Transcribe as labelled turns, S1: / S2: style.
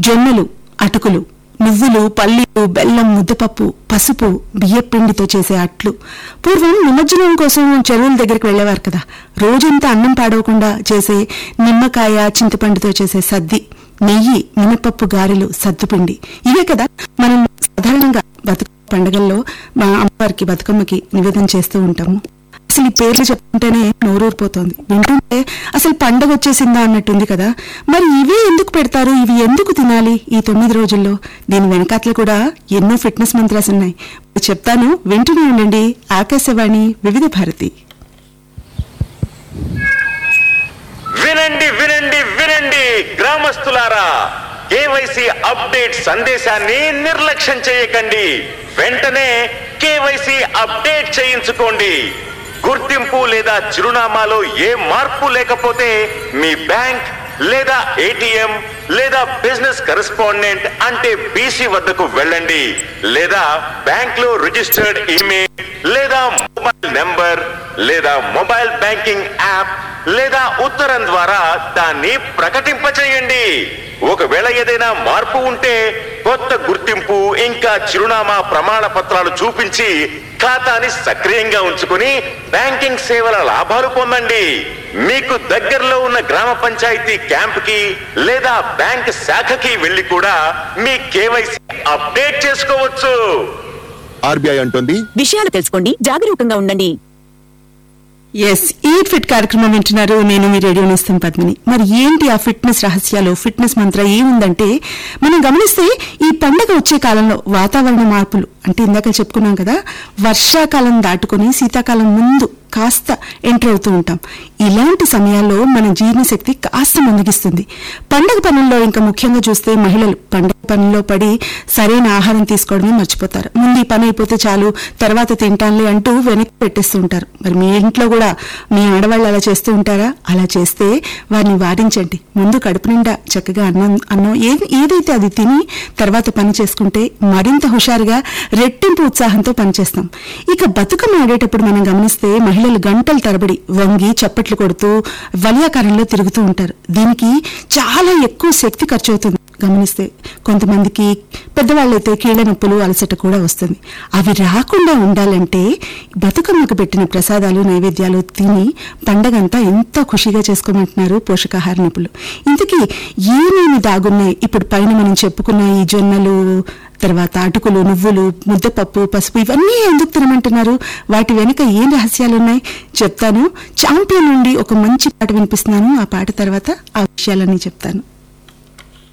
S1: జొన్నలు అటుకులు నువ్వులు పల్లీలు బెల్లం ముద్దపప్పు పసుపు బియ్యపిండితో చేసే అట్లు పూర్వం నిమజ్జనం కోసం చెరువుల దగ్గరికి వెళ్లేవారు కదా రోజంతా అన్నం పాడవకుండా చేసే నిమ్మకాయ చింతపండుతో చేసే సద్ది నెయ్యి మినపప్పు గారెలు సద్దుపిండి ఇవే కదా మనం సాధారణంగా బతుక పండుగల్లో మా అమ్మవారికి బతుకమ్మకి నివేదన చేస్తూ ఉంటాము అసలు ఈ పేర్లు చెప్పుకుంటేనే నోరూరిపోతోంది వింటుంటే అసలు పండగ వచ్చేసిందా అన్నట్టుంది కదా మరి ఇవే ఎందుకు పెడతారు ఇవి ఎందుకు తినాలి ఈ తొమ్మిది రోజుల్లో దీని వెనకాతలు కూడా ఎన్నో ఫిట్నెస్ మంత్రాస్ ఉన్నాయి చెప్తాను వింటూనే ఉండండి ఆకాశవాణి వివిధ భారతి
S2: వినండి వినండి వినండి గ్రామస్తులారా కేవైసీ అప్డేట్ సందేశాన్ని నిర్లక్ష్యం చేయకండి వెంటనే కేవైసీ అప్డేట్ చేయించుకోండి గుర్తింపు లేదా చిరునామాలో ఏ మార్పు లేకపోతే మీ బ్యాంక్ లేదా ఏటీఎం లేదా బిజినెస్ కరెస్పాండెంట్ అంటే బీసీ వద్దకు వెళ్ళండి లేదా బ్యాంక్ లో రిజిస్టర్డ్ ఈమెయిల్ లేదా మొబైల్ నెంబర్ లేదా మొబైల్ బ్యాంకింగ్ యాప్ లేదా ఉత్తరం ద్వారా దాన్ని ప్రకటింపచేయండి ఒకవేళ ఏదైనా మార్పు ఉంటే కొత్త గుర్తింపు ఇంకా చిరునామా ప్రమాణ పత్రాలు చూపించి ఖాతాని సక్రియంగా ఉంచుకుని బ్యాంకింగ్ సేవల లాభాలు పొందండి మీకు దగ్గరలో ఉన్న గ్రామ పంచాయతీ క్యాంప్ కి లేదా బ్యాంక్ శాఖకి వెళ్లి కూడా మీ కేవైసీ అప్డేట్ చేసుకోవచ్చు
S3: ఆర్బీఐ అంటోంది
S4: విషయాలు తెలుసుకోండి జాగరూకంగా ఉండండి
S1: ఎస్ ఈ ఫిట్ కార్యక్రమం వింటున్నారు నేను మీ రేడియో నేస్తం పద్మిని మరి ఏంటి ఆ ఫిట్నెస్ రహస్యాలు ఫిట్నెస్ మంత్ర ఏముందంటే మనం గమనిస్తే ఈ పండగ వచ్చే కాలంలో వాతావరణ మార్పులు అంటే ఇందాక చెప్పుకున్నాం కదా వర్షాకాలం దాటుకొని శీతాకాలం ముందు కాస్త ఎంటర్ అవుతూ ఉంటాం ఇలాంటి సమయాల్లో మన జీర్ణశక్తి కాస్త ముందుగిస్తుంది పండగ పనుల్లో ఇంకా ముఖ్యంగా చూస్తే మహిళలు పండగ పనుల్లో పడి సరైన ఆహారం తీసుకోవడమే మర్చిపోతారు ముందు ఈ పని అయిపోతే చాలు తర్వాత తింటానులే అంటూ వెనక్కి పెట్టేస్తూ ఉంటారు మరి మీ ఇంట్లో కూడా మీ ఆడవాళ్ళు అలా చేస్తూ ఉంటారా అలా చేస్తే వారిని వారించండి ముందు కడుపు నిండా చక్కగా అన్నం అన్నం ఏది ఏదైతే అది తిని తర్వాత పని చేసుకుంటే మరింత హుషారుగా రెట్టింపు ఉత్సాహంతో పనిచేస్తాం ఇక బతుకమ్మ ఆడేటప్పుడు మనం గమనిస్తే మహిళలు గంటల తరబడి వంగి చప్పట్లు కొడుతూ వలయాకారంలో తిరుగుతూ ఉంటారు దీనికి చాలా ఎక్కువ శక్తి ఖర్చు అవుతుంది గమనిస్తే కొంతమందికి పెద్దవాళ్ళైతే కీళ్ల నొప్పులు అలసట కూడా వస్తుంది అవి రాకుండా ఉండాలంటే బతుకమ్మకు పెట్టిన ప్రసాదాలు నైవేద్యాలు తిని పండగంతా ఎంతో ఖుషిగా చేసుకోమంటున్నారు పోషకాహార నిపుణులు ఇంతకీ ఏమేమి దాగున్నాయి ఇప్పుడు పైన మనం చెప్పుకున్న ఈ జొన్నలు తర్వాత అటుకులు నువ్వులు ముద్దపప్పు పసుపు ఇవన్నీ ఎందుకు తినమంటున్నారు వాటి వెనుక ఏం రహస్యాలున్నాయి చెప్తాను చాంపియన్ నుండి ఒక మంచి పాట వినిపిస్తున్నాను ఆ పాట తర్వాత ఆ విషయాలన్నీ చెప్తాను